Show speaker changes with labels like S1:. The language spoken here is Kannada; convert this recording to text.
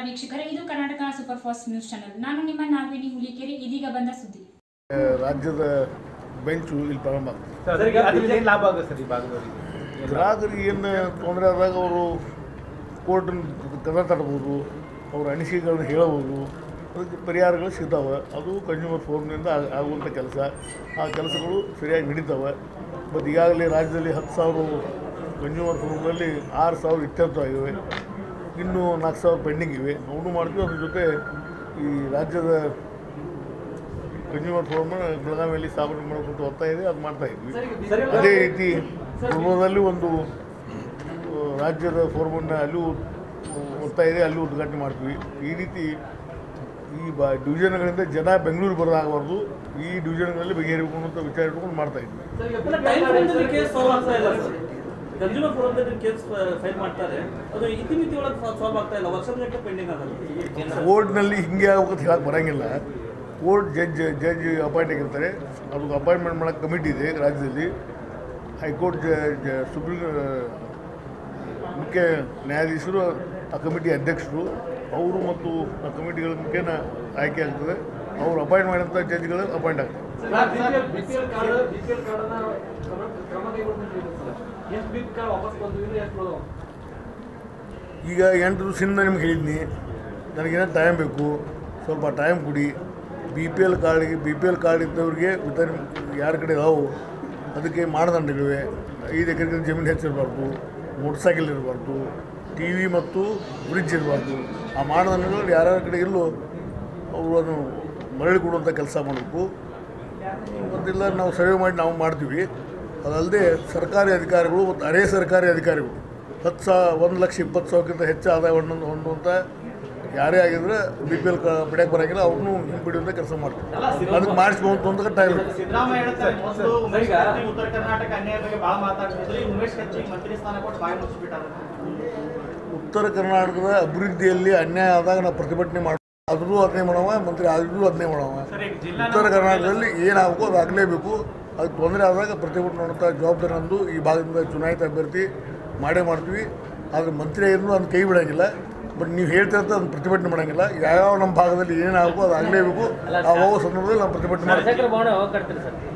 S1: ವೀಕ್ಷಕರೇ ಇದು Karnataka super fast news channel ನಾನು ನಿಮ್ಮ ನಾಗವೇಣಿ ಹುಲಿಕೆರೆ ಇದೀಗ ಬಂದ ಸುದ್ದಿ
S2: ರಾಜ್ಯದ ಬೆಂಚು ಇಲ್ಲಿ ಪ್ರಾರಂಭ ಆಗ್ತದೆ
S3: ಅದರಿಗೆ ಅದರಿಂದ ಏನು ಲಾಭ ಆಗುತ್ತೆ ಸರ್ ಈ ಭಾಗದವರಿಗೆ
S2: ಗ್ರಾಹಕರಿಗೆ ಏನು ತೊಂದರೆ ಆದಾಗ ಅವರು ಕೋರ್ಟಿನ ಕದ ತಡ್ಬೋದು ಅವ್ರ ಅನಿಸಿಕೆಗಳನ್ನ ಹೇಳಬಹುದು ಅದಕ್ಕೆ ಪರಿಹಾರಗಳು ಸಿಗ್ತಾವೆ ಅದು ಕನ್ಸ್ಯೂಮರ್ ಫೋರ್ಮ್ನಿಂದ ಆಗ- ಆಗುವಂಥ ಕೆಲಸ ಆ ಕೆಲಸಗಳು ಸರಿಯಾಗಿ ನಡೀತಾವೆ ಮತ್ತು ಈಗಾಗಲೇ ರಾಜ್ಯದಲ್ಲಿ ಹತ್ತು ಸಾವಿರ ಕನ್ಸ್ಯೂಮರ್ ಫೋರ್ಮ್ನಲ್ಲಿ ಆರು ಸಾವಿರ ಇತ್ಯರ್ಥ ಆಗಿವೆ ಇನ್ನೂ ನಾಲ್ಕು ಸಾವಿರ ಪೆಂಡಿಂಗ್ ಇವೆ ಅವನು ಮಾಡ್ತೀವಿ ಅದ್ರ ಜೊತೆ ಈ ರಾಜ್ಯದ ಕನ್ಸ್ಯೂಮರ್ ಫೋರ್ಮ್ ಬೆಳಗಾವಿಯಲ್ಲಿ ಸ್ಥಾಪನೆ ಮಾಡೋಕ್ಕಂತ ಒತ್ತಾಯ ಇದೆ ಅದು ಮಾಡ್ತಾ ಇದ್ವಿ ಅದೇ ರೀತಿ ಪೂರ್ವದಲ್ಲಿ ಒಂದು ಆ, ರಾಜ್ಯದ ಫೋರ್ಮನ್ನು ಅಲ್ಲೂ ಒತ್ತಾಯ ಇದೆ ಅಲ್ಲೂ ಉದ್ಘಾಟನೆ ಮಾಡ್ತೀವಿ ಈ ರೀತಿ ಈ ಬ ಡಿವಿಷನ್ಗಳಿಂದ ಜನ ಬೆಂಗಳೂರು ಬರೋದಾಗಬಾರ್ದು ಈ ಡಿವಿಷನ್ಗಳಲ್ಲಿ ಬಗೆಹರಿಬೇಕು ಅನ್ನೋ ವಿಚಾರ ಇಟ್ಕೊಂಡು ಮಾಡ್ತಾ ಇದ್ವಿ
S4: ಕೇಸ್ ಸಾಲ್ವ್ ಆಗ್ತಾ ಇಲ್ಲ ಸರ್ ಕನ್ಸ್ಯೂಮರ್ ಫೋರಮ್ದಲ್ಲಿ ಕೇಸ್ ಫೈಲ್ ಮಾಡ್ತಾರೆ ಅದು ಇತಿಮಿತಿ ಒಳಗೆ ಸಾಲ್ವ್ ಆಗ್ತಾ ಇಲ್ಲ ವರ್ಷದ ಗಂಟೆ ಪೆಂಡಿಂಗ್ ಆಗಲ್ಲ
S2: ಕೋರ್ಟ್ನಲ್ಲಿ ಹಿಂಗೆ ಆಗ್ಬೇಕಂತ ಹೇಳಕ್ಕೆ ಬರೋಂಗಿಲ್ಲ ಕೋರ್ಟ್ ಜಡ್ಜ್ ಜಡ್ಜ್ ಅಪಾಯಿಂಟ್ ಆಗಿರ್ತಾರೆ ಅದಕ್ಕೆ ಅಪಾಯಿಂಟ್ಮೆಂಟ್ ಮಾಡೋಕ್ಕೆ ಕಮಿಟಿ ಇದೆ ರಾಜ್ಯದಲ್ಲಿ ಹೈಕೋರ್ಟ್ ಜ ಸುಪ್ರೀಂ ಮುಖ್ಯ ನ್ಯಾಯಾಧೀಶರು ಆ ಕಮಿಟಿ ಅಧ್ಯಕ್ಷರು ಅವರು ಮತ್ತು ಆ ಕಮಿಟಿಗಳ ಮುಖೇನ ಆಯ್ಕೆ ಆಗ್ತದೆ ಅವರು ಅಪಾಯಿಂಟ್ ಮಾಡಿದಂಥ ಜಡ್ಜ್ಗಳು ಅಪಾಯಿಂಟ್ ಆಗ್ತದೆ
S5: ಬಿಪಿಎಲ್ ಕಾರ್ಡ್ ಬಿಪಿಎಲ್ ಕಾರ್ಡನ್ನ ಕ್ರಮ ಕೈಗೊಳ್ಬೇಕು ಸರ್ ಎಷ್ಟು ಬಿ ಕಾರ್ಡ್ ವಾಪಸ್ ಬಂದ್ವಿ ಎಷ್ಟು
S2: ಈಗ ಎಂಟು ದಿವಸದಿಂದ ನಿಮ್ಗೆ ಹೇಳಿದ್ನಿ ನನಗೇನೋ ಟೈಮ್ ಬೇಕು ಸ್ವಲ್ಪ ಟೈಮ್ ಕೊಡಿ ಬಿ ಪಿ ಎಲ್ ಕಾರ್ಡಿಗೆ ಬಿ ಪಿ ಎಲ್ ಕಾರ್ಡ್ ಇದ್ದವ್ರಿಗೆ ವಿತರಣೆ ಯಾರ ಕಡೆ ಇದಾವೆ ಅದಕ್ಕೆ ಮಾನದಂಡಗಳಿವೆ ಐದು ಎಕರೆಗಿಂತ ಜಮೀನು ಹೆಚ್ಚಿರಬಾರ್ದು ಮೋಟರ್ ಸೈಕಲ್ ಇರಬಾರ್ದು ಟಿ ವಿ ಮತ್ತು ಬ್ರಿಡ್ಜ್ ಇರಬಾರ್ದು ಆ ಮಾನದಂಡಗಳು ಯಾರ್ಯಾರ ಕಡೆ ಇಲ್ಲೋ ಅವರು ಅದನ್ನು ಮರಳಿ ಕೊಡುವಂಥ ಕೆಲಸ ಮಾಡಬೇಕು ಮತ್ತಿಲ್ಲ ನಾವು ಸರ್ವೆ ಮಾಡಿ ನಾವು ಮಾಡ್ತೀವಿ ಅದಲ್ಲದೆ ಸರ್ಕಾರಿ ಅಧಿಕಾರಿಗಳು ಮತ್ತು ಅರೆ ಸರ್ಕಾರಿ ಅಧಿಕಾರಿಗಳು ಹತ್ತು ಸಾವಿರ ಒಂದು ಲಕ್ಷ ಇಪ್ಪತ್ತು ಸಾವಿರಕ್ಕಿಂತ ಹೆಚ್ಚು ಆದಾಯ ಹೊಂದು ಹೊಂದುವಂಥ ಯಾರೇ ಆಗಿದ್ರೆ ಬಿ ಪಿ ಎಲ್ ಪಡೆಯಕ್ಕೆ ಬರೋಂಗಿಲ್ಲ ಅವ್ರನ್ನೂ ಹಿಂಪಡೆಯುವಂಥ ಕೆಲಸ ಮಾಡ್ತೀವಿ ಅದಕ್ಕೆ ಮಾಡಿಸ್ಬೋದು ಅಂತ ಟೈಮ್
S6: ಸಿದ್ದರಾಮಯ್ಯ ಹೇಳ್ತಾರೆ ಮೊದಲು ಉಮೇಶ್ ಕತ್ತಿ ಉತ್ತರ ಕರ್ನಾಟಕ ಅನ್ಯಾಯ ಬಗ್ಗೆ ಭಾಳ ಮಾತಾಡ್ತಿದ್ರು ಈಗ ಉಮೇಶ್ ಕತ್ತಿ ಮಂತ್ರಿ ಸ್ಥಾನ ಕೊಟ್ಟು ಬಾಯಿ ಮುಚ್ಚಿಬಿಟ್ಟಾರೆ
S2: ಉತ್ತರ ಕರ್ನಾಟಕದ ಅಭಿವೃದ್ಧಿಯಲ್ಲಿ ಅನ್ಯಾಯ ಆದಾಗ ನಾವು ಪ್ರತಿಭಟನೆ ಮಾಡಿ ಆದರೂ ಅದನ್ನೇ ಮಾಡವ ಮಂತ್ರಿ ಆದ್ರೂ ಅದನ್ನೇ ಮಾಡವ ಉತ್ತರ ಕರ್ನಾಟಕದಲ್ಲಿ ಏನಾಗಬೇಕು ಅದು ಆಗಲೇಬೇಕು ಅದಕ್ಕೆ ತೊಂದರೆ ಆದಾಗ ಪ್ರತಿಭಟನೆ ಮಾಡುವಂಥ ಜವಾಬ್ದಾರಿ ನಂದು ಈ ಭಾಗದಿಂದ ಚುನಾಯಿತ ಅಭ್ಯರ್ಥಿ ಮಾಡೇ ಮಾಡ್ತೀವಿ ಆದರೆ ಮಂತ್ರಿ ಆಗಿದ್ರು ಅದನ್ನು ಕೈ ಬಿಡೋಂಗಿಲ್ಲ ಬಟ್ ನೀವು ಹೇಳ್ತಿರ್ತ ಅದನ್ನು ಪ್ರತಿಭಟನೆ ಮಾಡೋಂಗಿಲ್ಲ ಯಾವ್ಯಾವ ನಮ್ಮ ಭಾಗದಲ್ಲಿ ಏನಾಗಬೇಕು ಅದು ಆಗಲೇಬೇಕು ಆ ಹೋಗೋ ಸಂದರ್ಭದಲ್ಲಿ ನಾವು ಪ್ರತಿಭಟನೆ ಮಾಡ್ತೀವಿ
S4: ಭವನ ಯಾವಾಗ ಕಟ್ತೀರಿ ಸರ್